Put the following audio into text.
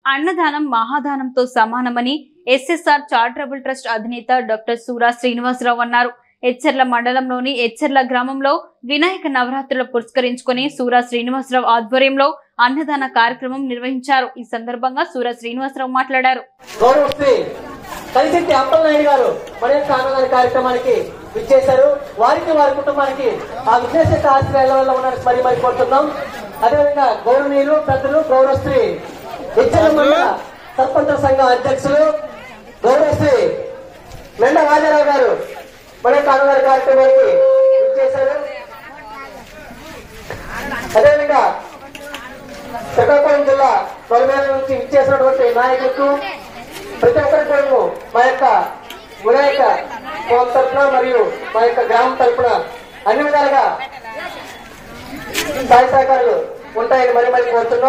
అన్నదానం మహాదానంతో సమానమని ఎస్ఎస్ఆర్ చారిటబుల్ ట్రస్ట్ అధినేత డాక్టర్ సూరా శ్రీనివాసరావు అన్నారు ఎచ్చెర్ల మండలంలోని ఎచ్చెర్ల గ్రామంలో వినాయక నవరాత్రులు పురస్కరించుకుని సూరా శ్రీనివాసరావు ఆధ్వర్యంలో అన్నదాన కార్యక్రమం నిర్వహించారు ఈ సందర్భంగా సూరా శ్రీనివాసరావు మాట్లాడారు గౌరవశ్రీ కలిసింటి అప్పలనాయుడు గారు మన యొక్క అన్నదాన కార్యక్రమానికి విచ్చేశారు వారికి వారి కుటుంబానికి ఆ విశేష ఆశ్రయాల వల్ల ఉన్నారని మరి మరి కోరుతున్నాం అదేవిధంగా గౌరవనీయులు పెద్దలు గౌరవశ్రీ హెచ్చల మండల సర్పంచ సంఘ అధ్యక్షులు గౌరవశ్రీ మెండ రాజారావు గారు మన యొక్క అన్నదాన కార్యక్రమానికి విచ్చేశారు అదేవిధంగా శ్రీకాకుళం జిల్లా తొలమేల నుంచి ఇచ్చేసినటువంటి నాయకులకు ప్రతి ఒక్కరి కూడా మా యొక్క వినాయక కోల్ తరఫున మరియు మా యొక్క గ్రామం తరఫున అన్ని విధాలుగా సహాయ సహకారాలు ఉంటాయని మరి మరి కోరుతున్నాం